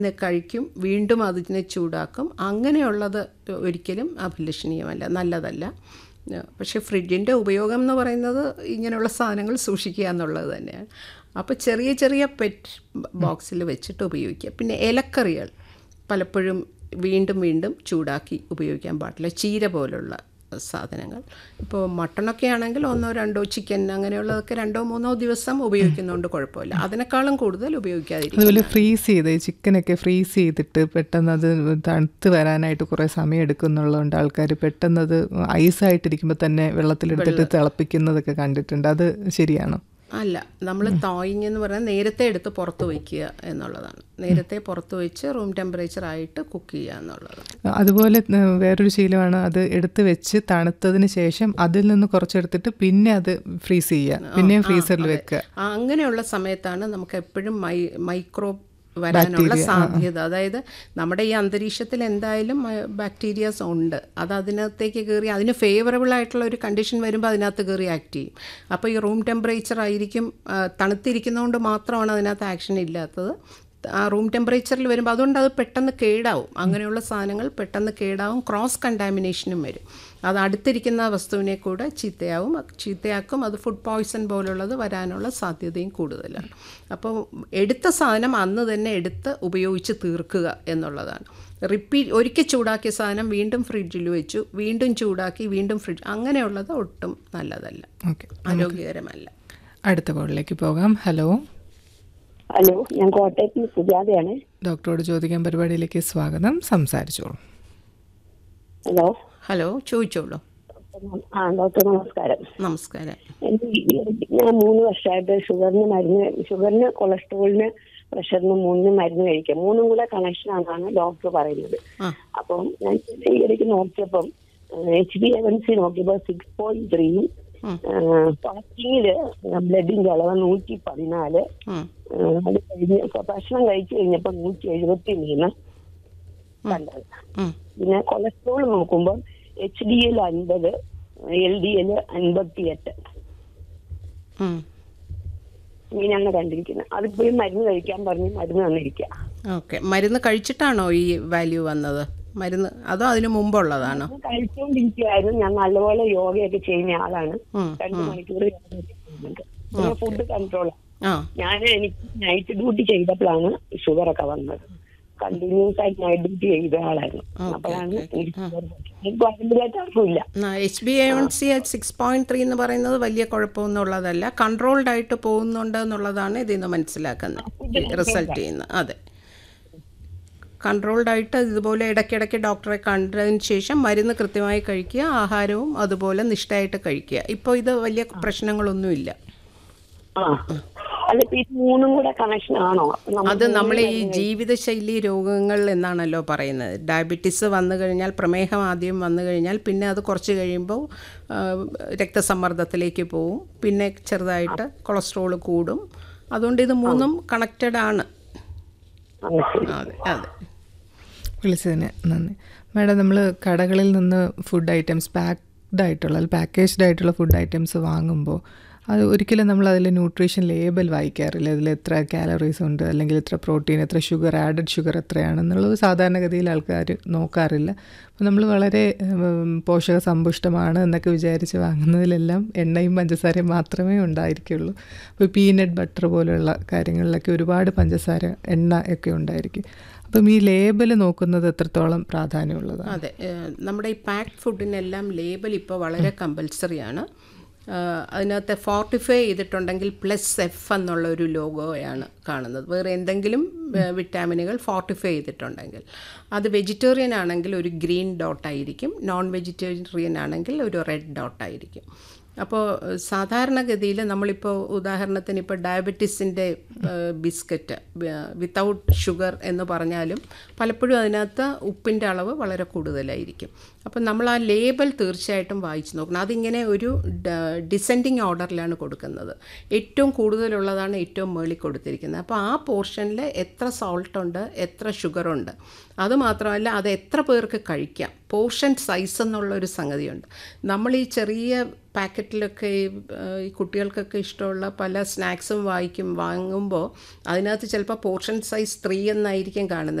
ഇത് കഴിക്കും വീണ്ടും അതിനെ ചൂടാക്കും അങ്ങനെയുള്ളത് ഒരിക്കലും അഭിലഷണീയമല്ല നല്ലതല്ല പക്ഷേ ഫ്രിഡ്ജിൻ്റെ ഉപയോഗം എന്ന് പറയുന്നത് ഇങ്ങനെയുള്ള സാധനങ്ങൾ സൂക്ഷിക്കുക എന്നുള്ളത് തന്നെയാണ് അപ്പോൾ ചെറിയ ചെറിയ പെറ്റ് ബോക്സിൽ വെച്ചിട്ട് ഉപയോഗിക്കുക പിന്നെ ഇലക്കറികൾ പലപ്പോഴും വീണ്ടും വീണ്ടും ചൂടാക്കി ഉപയോഗിക്കാൻ പാടില്ല ചീര പോലുള്ള സാധനങ്ങൾ ഇപ്പോൾ മട്ടണൊക്കെ ആണെങ്കിൽ ഒന്നോ രണ്ടോ ചിക്കൻ അങ്ങനെയുള്ളതൊക്കെ രണ്ടോ മൂന്നോ ദിവസം ഉപയോഗിക്കുന്നതുകൊണ്ട് കുഴപ്പമില്ല അതിനേക്കാളും കൂടുതൽ ഉപയോഗിക്കാതിരിക്കും അതുപോലെ ഫ്രീസ് ചെയ്ത് ചിക്കനൊക്കെ ഫ്രീസ് ചെയ്തിട്ട് പെട്ടെന്ന് അത് തണുത്ത് വരാനായിട്ട് കുറേ സമയം എടുക്കുന്നുള്ളതുകൊണ്ട് ആൾക്കാർ പെട്ടെന്ന് അത് ഐസായിട്ടിരിക്കുമ്പോൾ തന്നെ വെള്ളത്തിലെടുത്തിട്ട് തിളപ്പിക്കുന്നതൊക്കെ കണ്ടിട്ടുണ്ട് അത് ശരിയാണോ അല്ല നമ്മൾ തോയിങ് എന്ന് പറയുന്നത് നേരത്തെ എടുത്ത് പുറത്ത് വയ്ക്കുക എന്നുള്ളതാണ് നേരത്തെ പുറത്ത് വെച്ച് റൂം ടെമ്പറേച്ചർ ആയിട്ട് കുക്ക് ചെയ്യുക എന്നുള്ളതാണ് അതുപോലെ ഏഹ്, വേറൊരു ശീലമാണ് അത് എടുത്ത് വെച്ച് തണുത്തതിന് ശേഷം അതിൽ നിന്ന് കുറച്ചെടുത്തിട്ട് പിന്നെ അത് ഫ്രീസ് ചെയ്യുക പിന്നെയും ഫ്രീസറിൽ വെക്കുക ആ, അങ്ങനെയുള്ള സമയത്താണ് നമുക്ക് എപ്പോഴും മൈ മൈക്രോ വരാനുള്ള സാധ്യത അതായത് നമ്മുടെ ഈ അന്തരീക്ഷത്തിൽ എന്തായാലും ബാക്ടീരിയാസ് ഉണ്ട് അത് അതിനകത്തേക്ക് കയറി അതിന് ഫേവറബിൾ ആയിട്ടുള്ള ഒരു കണ്ടീഷൻ വരുമ്പോൾ അതിനകത്ത് കയറി ആക്ട് ചെയ്യും അപ്പോൾ ഈ റൂം ടെമ്പറേച്ചർ ആയിരിക്കും ആ, തണുത്തിരിക്കുന്നതുകൊണ്ട് മാത്രമാണ് അതിനകത്ത് ആക്ഷൻ ഇല്ലാത്തത് ആ റൂം ടെമ്പറേച്ചറിൽ വരുമ്പോൾ അതുകൊണ്ട് അത് പെട്ടെന്ന് കേടാവും അങ്ങനെയുള്ള സാധനങ്ങൾ പെട്ടെന്ന് കേടാവും ക്രോസ് കണ്ടാമിനേഷനും വരും അത് അടുത്തിരിക്കുന്ന വസ്തുവിനെ കൂടെ ചീത്തയാവും ചീത്തയാക്കും അത് ഫുഡ് പോയ്സൺ പോലുള്ളത് വരാനുള്ള സാധ്യതയും കൂടുതലാണ് അപ്പോൾ എടുത്ത സാധനം അന്ന് തന്നെ എടുത്ത് ഉപയോഗിച്ച് തീർക്കുക എന്നുള്ളതാണ് റിപ്പീറ്റ് ഒരിക്കൽ ചൂടാക്കിയ സാധനം വീണ്ടും ഫ്രിഡ്ജിൽ വെച്ചു വീണ്ടും ചൂടാക്കി വീണ്ടും ഫ്രിഡ്ജ് അങ്ങനെയുള്ളത് ഒട്ടും നല്ലതല്ല ഓക്കെ ആരോഗ്യകരമല്ല അടുത്ത കോളിലേക്ക് പോകാം ഹലോ ഹലോ ഞാൻ കോട്ടയത്ത് നിന്ന് സുജാതയാണ് ഡോക്ടറോട് ചോദിക്കാൻ പരിപാടിയിലേക്ക് സ്വാഗതം സംസാരിച്ചോളൂ ഹലോ ഹലോ ചോദിച്ചോളൂ ആ ഡോക്ടർ നമസ്കാരം നമസ്കാരം എനിക്ക് ഞാൻ മൂന്ന് വർഷമായിട്ട് ഷുഗറിന് മരുന്ന് ഷുഗറിന് കൊളസ്ട്രോളിന് പ്രഷറിന് മൂന്നും മരുന്ന് കഴിക്കാം മൂന്നും കൂടെ കണക്ഷൻ ആണെന്നാണ് ഡോക്ടർ പറയുന്നത് ആ അപ്പം ഞാൻ ഈ ഇടയ്ക്ക് നോക്കിയപ്പം എച്ച് ബി എവൻ സി നോക്കിയപ്പോൾ സിക്സ് പോയിന്റ് ത്രീയും ഉം. ഫാസ്റ്റിങ്ങില് ബ്ലഡിന്റെ അളവ് നൂറ്റി പതിനാല് ഉം. ആ, അത് കഴിഞ്ഞ് ഇപ്പൊ ഭക്ഷണം കഴിച്ചു കഴിഞ്ഞപ്പോ നൂറ്റി എഴുപത്തി മൂന്ന് കണ്ടത് ഉം. പിന്നെ കൊളസ്ട്രോൾ നോക്കുമ്പോൾ എച്ച് ഡി എൽ അൻപത് എൽ ഡി എൽ അൻപത്തി എട്ട് ഉം. ഇങ്ങനെയാണ് കണ്ടിരിക്കുന്നത് അതിപ്പോഴും മരുന്ന് കഴിക്കാൻ പറഞ്ഞ് മരുന്ന് തന്നിരിക്കുക ഓക്കെ മരുന്ന് കഴിച്ചിട്ടാണോ ഈ വാല്യൂ വന്നത് മരുന്ന് അതോ അതിന് മുമ്പുള്ളതാണോ കഴിച്ചുകൊണ്ടിരിക്കുകയായിരുന്നു ഞാൻ നല്ലപോലെ യോഗയൊക്കെ ചെയ്യുന്ന ആളാണ് ഉം, രണ്ട് മണിക്കൂർ യോഗയൊക്കെ ചെയ്യുന്നുണ്ട് പിന്നെ ഫുഡ് കൺട്രോൾ ആ ഞാൻ എനിക്ക് നൈറ്റ് ഡ്യൂട്ടി ചെയ്തപ്പോഴാണ് ഷുഗർ ഒക്കെ വന്നത് കണ്ടിന്യൂസ് ആയിട്ട് നൈറ്റ് ഡ്യൂട്ടി ചെയ്ത ആളായിരുന്നു അപ്പോഴാണ് എനിക്ക് ഷുഗർ എനിക്ക് ഭയങ്കരമായിട്ട് ആർക്കുമില്ല H B A one C six point three എന്ന് പറയുന്നത് വലിയ കുഴപ്പമൊന്നുള്ളതല്ല കൺട്രോൾഡ് ആയിട്ട് പോകുന്നുണ്ട് എന്നുള്ളതാണ് ഇതിൽ നിന്ന് മനസ്സിലാക്കുന്നത് റിസൾട്ട് ചെയ്യുന്നത് അതെ കൺട്രോൾഡ് ആയിട്ട് ഇതുപോലെ ഇടയ്ക്കിടയ്ക്ക് ഡോക്ടറെ കണ്ടതിന് ശേഷം മരുന്ന് കൃത്യമായി കഴിക്കുക ആഹാരവും അതുപോലെ നിഷ്ഠയായിട്ട് കഴിക്കുക ഇപ്പോൾ ഇത് വലിയ പ്രശ്നങ്ങളൊന്നുമില്ല ആ അല്ല ഇപ്പൊ ഇത് മൂന്നും കൂടെ കണക്ഷൻ ആണോ അപ്പൊ നമുക്ക് അത് നമ്മൾ ഈ ജീവിതശൈലി രോഗങ്ങൾ എന്നാണല്ലോ പറയുന്നത് ഡയബറ്റീസ് വന്നു കഴിഞ്ഞാൽ പ്രമേഹം ആദ്യം വന്നു കഴിഞ്ഞാൽ പിന്നെ അത് കുറച്ച് കഴിയുമ്പോൾ ആ, രക്തസമ്മർദ്ദത്തിലേക്ക് പോവും പിന്നെ ചെറുതായിട്ട് കൊളസ്ട്രോൾ കൂടും അതുകൊണ്ട് ഇത് മൂന്നും കണക്റ്റഡ് ആണ് ആ, ശരി. അതെ അതെ വിളിച്ചതിന് നന്ദി മാഡം നമ്മൾ കടകളിൽ നിന്ന് ഫുഡ് ഐറ്റംസ് പാക്ഡ് ആയിട്ടുള്ള പാക്കേജ്ഡ് ആയിട്ടുള്ള ഫുഡ് ഐറ്റംസ് വാങ്ങുമ്പോൾ അത് ഒരിക്കലും നമ്മൾ അതിൽ ന്യൂട്രീഷൻ ലേബൽ വായിക്കാറില്ല അതിൽ എത്ര കാലറീസ് ഉണ്ട് അല്ലെങ്കിൽ എത്ര പ്രോട്ടീൻ എത്ര ഷുഗർ ആഡഡ് ഷുഗർ എത്രയാണെന്നുള്ളത് സാധാരണഗതിയിൽ ആൾക്കാർ നോക്കാറില്ല അപ്പോൾ നമ്മൾ വളരെ ഉം, പോഷക സമ്പുഷ്ടമാണ് എന്നൊക്കെ വിചാരിച്ച് വാങ്ങുന്നതിലെല്ലാം എണ്ണയും പഞ്ചസാരയും മാത്രമേ ഉണ്ടായിരിക്കുള്ളൂ അപ്പോൾ പീനട്ട് ബട്ടർ പോലെയുള്ള കാര്യങ്ങളിലൊക്കെ ഒരുപാട് പഞ്ചസാര എണ്ണ ഒക്കെ ഉണ്ടായിരിക്കും അപ്പം ഈ ലേബൽ നോക്കുന്നത് എത്രത്തോളം പ്രാധാന്യമുള്ളതാണ് അതെ ഏഹ് നമ്മുടെ ഈ പാക്ഡ് ഫുഡിനെല്ലാം ലേബൽ ഇപ്പോൾ വളരെ കമ്പൽസറിയാണ് അതിനകത്ത് ഫോർട്ടിഫൈ ചെയ്തിട്ടുണ്ടെങ്കിൽ പ്ലസ് എഫ് എന്നുള്ള ഒരു ലോഗോയാണ് കാണുന്നത് വേറെ എന്തെങ്കിലും ഏഹ് വിറ്റാമിനുകൾ ഫോർട്ടിഫൈ ചെയ്തിട്ടുണ്ടെങ്കിൽ അത് വെജിറ്റേറിയൻ ആണെങ്കിൽ ഒരു ഗ്രീൻ ഡോട്ട് ആയിരിക്കും നോൺ വെജിറ്റേറിയൻ ആണെങ്കിൽ ഒരു റെഡ് ഡോട്ട് ആയിരിക്കും അപ്പോൾ സാധാരണഗതിയിൽ നമ്മളിപ്പോൾ ഉദാഹരണത്തിന് ഇപ്പോൾ ഡയബറ്റീസിൻ്റെ ബിസ്ക്കറ്റ് വിത്തൗട്ട് ഷുഗർ എന്ന് പറഞ്ഞാലും പലപ്പോഴും അതിനകത്ത് ഉപ്പിൻ്റെ അളവ് വളരെ കൂടുതലായിരിക്കും അപ്പം നമ്മൾ ആ ലേബൽ തീർച്ചയായിട്ടും വായിച്ചു നോക്കണം അതിങ്ങനെ ഒരു ഡിസെൻഡിങ് ഓർഡറിലാണ് കൊടുക്കുന്നത് ഏറ്റവും കൂടുതലുള്ളതാണ് ഏറ്റവും മേളിൽ കൊടുത്തിരിക്കുന്നത് അപ്പോൾ ആ പോർഷനിൽ എത്ര സോൾട്ട് ഉണ്ട് എത്ര ഷുഗർ ഉണ്ട് അത് മാത്രമല്ല അത് എത്ര പേർക്ക് കഴിക്കാം പോർഷൻ സൈസ് എന്നുള്ളൊരു സംഗതിയുണ്ട് നമ്മൾ ഈ ചെറിയ പാക്കറ്റിലൊക്കെ ഈ ആ, ഈ കുട്ടികൾക്കൊക്കെ ഇഷ്ടമുള്ള പല സ്നാക്സും വായിക്കും വാങ്ങുമ്പോൾ അതിനകത്ത് ചിലപ്പോൾ പോർഷൻ സൈസ് ത്രീ എന്നായിരിക്കും കാണുന്നത്